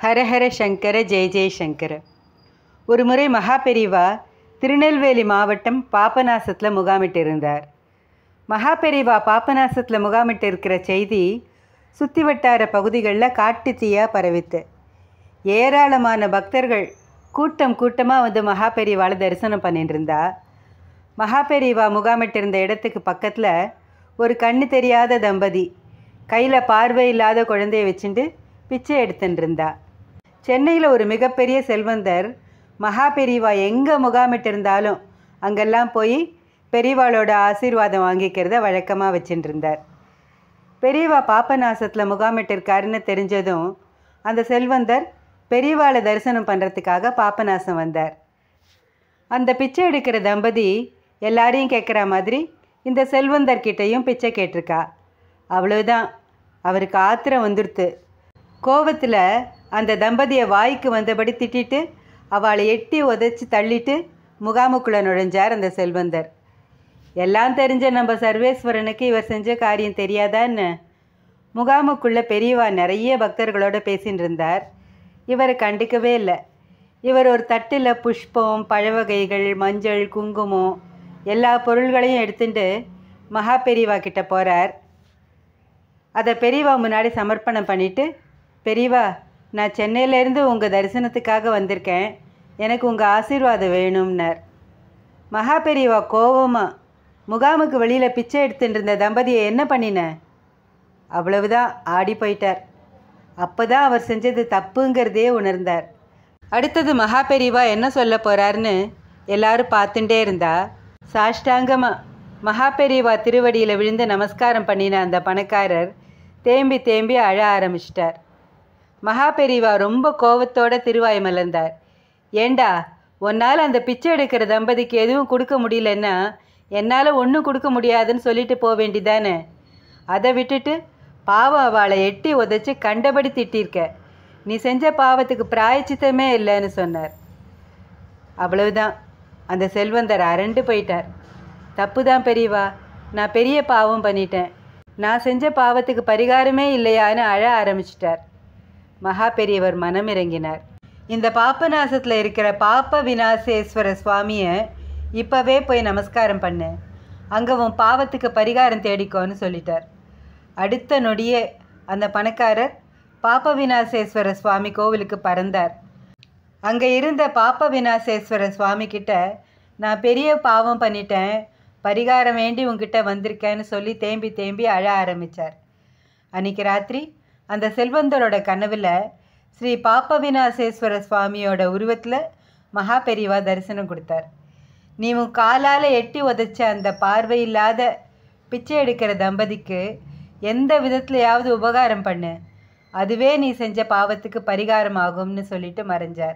ஹரஹர சங்கர ஜெய ஜெயசங்கர ஒரு முறை மகாபெரிவா திருநெல்வேலி மாவட்டம் பாபநாசத்தில் முகாமிட்டிருந்தார் மகாபெரிவா பாபநாசத்தில் முகாமிட்டு இருக்கிற செய்தி சுற்றி வட்டார பகுதிகளில் காட்டு தீயாக பரவித்து ஏராளமான பக்தர்கள் கூட்டம் கூட்டமாக வந்து மகாபெரிவாளை தரிசனம் பண்ணிட்டு இருந்தா மகாபெரிவா முகாமிட்டிருந்த இடத்துக்கு பக்கத்தில் ஒரு கண்ணு தெரியாத தம்பதி கையில் பார்வை இல்லாத குழந்தைய வச்சுட்டு பிச்சை எடுத்துட்டு இருந்தா சென்னையில் ஒரு மிகப்பெரிய செல்வந்தர் மகா பெரியவா எங்கே முகாமிட்டிருந்தாலும் அங்கெல்லாம் போய் பெரியவாளோட ஆசீர்வாதம் வாங்கிக்கிறத வழக்கமாக வச்சுட்டு இருந்தார் பெரியவா பாப்பநாசத்தில் முகாமிட்டிருக்காருன்னு தெரிஞ்சதும் அந்த செல்வந்தர் பெரியவாளை தரிசனம் பண்ணுறதுக்காக பாப்பநாசம் வந்தார் அந்த பிச்சை எடுக்கிற தம்பதி எல்லாரையும் கேட்குற மாதிரி இந்த செல்வந்தர்கிட்டையும் பிச்சை கேட்டிருக்கா அவ்வளவுதான் அவருக்கு ஆத்திரம் வந்துடுத்து கோவத்தில் அந்த தம்பதியை வாய்க்கு வந்தபடி திட்டிட்டு அவளை எட்டி உதைச்சி தள்ளிட்டு முகாமுக்குள்ளே நுழைஞ்சார் அந்த செல்வந்தர் எல்லாம் தெரிஞ்ச நம்ம சர்வேஸ்வரனுக்கு இவர் செஞ்ச காரியம் தெரியாதான்னு முகாமுக்குள்ளே பெரியவா நிறைய பக்தர்களோட பேசின்னு இருந்தார் இவரை கண்டுக்கவே இல்லை இவர் ஒரு தட்டில் புஷ்பம் பழ வகைகள் மஞ்சள் குங்குமம் எல்லா பொருள்களையும் எடுத்துட்டு மகா பெரியவா கிட்ட போகிறார் அதை பெரியவா முன்னாடி சமர்ப்பணம் பண்ணிவிட்டு பெரியவா நான் சென்னையிலேருந்து உங்கள் தரிசனத்துக்காக வந்திருக்கேன் எனக்கு உங்கள் ஆசீர்வாதம் வேணும்னார் மகா பெரியவா கோவமாக முகாமுக்கு வெளியில் பிச்சை எடுத்துட்டு இருந்த தம்பதியை என்ன பண்ணின அவ்வளவுதான் ஆடி போயிட்டார் அப்போ தான் அவர் செஞ்சது தப்புங்கிறதே உணர்ந்தார் அடுத்தது மகா பெரியவா என்ன சொல்ல போகிறாருன்னு எல்லாரும் பார்த்துட்டே இருந்தா சாஷ்டாங்கமாக மகா பெரியவா திருவடியில் விழுந்து நமஸ்காரம் பண்ணின அந்த பணக்காரர் தேம்பி தேம்பி அழ ஆரம்பிச்சிட்டார் மகா பெரியவா ரொம்ப கோவத்தோட திருவாய் மலர்ந்தார் ஏண்டா உன்னால் அந்த பிச்சை எடுக்கிற தம்பதிக்கு எதுவும் கொடுக்க முடியலன்னா என்னால் ஒன்றும் கொடுக்க முடியாதுன்னு சொல்லிட்டு போக வேண்டிதானே அதை விட்டுட்டு பாவம் அவளை எட்டி உதைச்சி கண்டபடி திட்டிருக்க நீ செஞ்ச பாவத்துக்கு பிராயச்சித்தமே இல்லைன்னு சொன்னார் அவ்வளவுதான் அந்த செல்வந்தர் அரண்டு போயிட்டார் தப்பு தான் பெரியவா நான் பெரிய பாவம் பண்ணிட்டேன் நான் செஞ்ச பாவத்துக்கு பரிகாரமே இல்லையான்னு அழ ஆரம்பிச்சிட்டார் மகா பெரியவர் மனம் இறங்கினார் இந்த பாப்பநாசத்தில் இருக்கிற பாப்ப விநாசேஸ்வர சுவாமியை இப்போவே போய் நமஸ்காரம் பண்ணு அங்கே உன் பாவத்துக்கு பரிகாரம் தேடிக்கோன்னு சொல்லிட்டார் அடுத்த நொடியே அந்த பணக்காரர் பாப்ப விநாசேஸ்வர சுவாமி கோவிலுக்கு பறந்தார் அங்கே இருந்த பாப்ப விநாசேஸ்வர சுவாமி கிட்ட நான் பெரிய பாவம் பண்ணிட்டேன் பரிகாரம் வேண்டி உங்ககிட்ட வந்திருக்கேன்னு சொல்லி தேம்பி தேம்பி அழ ஆரம்பித்தார் அன்றைக்கி ராத்திரி அந்த செல்வந்தரோட கனவில் ஸ்ரீ பாப்ப விநாசேஸ்வர சுவாமியோட உருவத்தில் மகா பெரியவா தரிசனம் கொடுத்தார் நீ உன் காலால் எட்டி உதைச்ச அந்த பார்வையில்லாத பிச்சை எடுக்கிற தம்பதிக்கு எந்த விதத்துலையாவது உபகாரம் பண்ணு அதுவே நீ செஞ்ச பாவத்துக்கு பரிகாரம் ஆகும்னு சொல்லிட்டு மறைஞ்சார்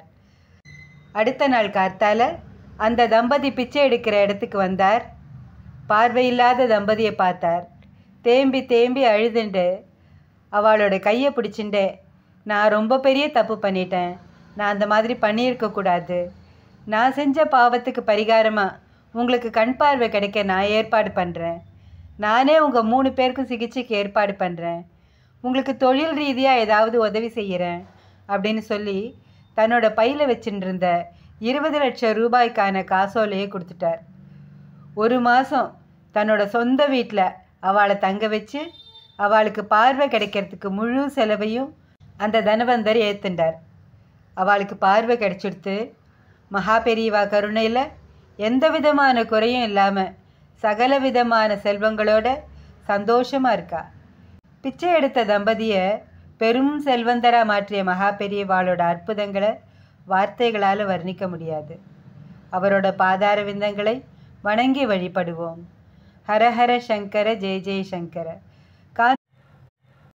அடுத்த நாள் கார்த்தால அந்த தம்பதி பிச்சை எடுக்கிற இடத்துக்கு வந்தார் பார்வையில்லாத தம்பதியை பார்த்தார் தேம்பி தேம்பி அழுதுண்டு அவளோட கையை பிடிச்சிண்டு நான் ரொம்ப பெரிய தப்பு பண்ணிட்டேன் நான் அந்த மாதிரி பண்ணியிருக்கக்கூடாது நான் செஞ்ச பாவத்துக்கு பரிகாரமாக உங்களுக்கு கண் பார்வை கிடைக்க நான் ஏற்பாடு பண்ணுறேன் நானே உங்கள் மூணு பேருக்கும் சிகிச்சைக்கு ஏற்பாடு பண்ணுறேன் உங்களுக்கு தொழில் ரீதியாக ஏதாவது உதவி செய்கிறேன் அப்படின்னு சொல்லி தன்னோட பையில் வச்சுட்டு இருந்த இருபது லட்சம் ரூபாய்க்கான காசோலையை கொடுத்துட்டார் ஒரு மாதம் தன்னோட சொந்த வீட்டில் அவளை தங்க வச்சு அவளுக்கு பார்வை கிடைக்கிறதுக்கு முழு செலவையும் அந்த தனவந்தர் ஏற்றுண்டார் அவளுக்கு பார்வை கிடைச்சிடுத்து மகா பெரியவா கருணையில் எந்த விதமான குறையும் இல்லாமல் சகல விதமான செல்வங்களோட சந்தோஷமாக இருக்கா பிச்சை எடுத்த தம்பதியை பெரும் செல்வந்தராக மாற்றிய மகா பெரியவாளோட அற்புதங்களை வார்த்தைகளால் வர்ணிக்க முடியாது அவரோட பாதார விந்தங்களை வணங்கி வழிபடுவோம் ஹரஹர சங்கர ஜெய ஜெய சங்கர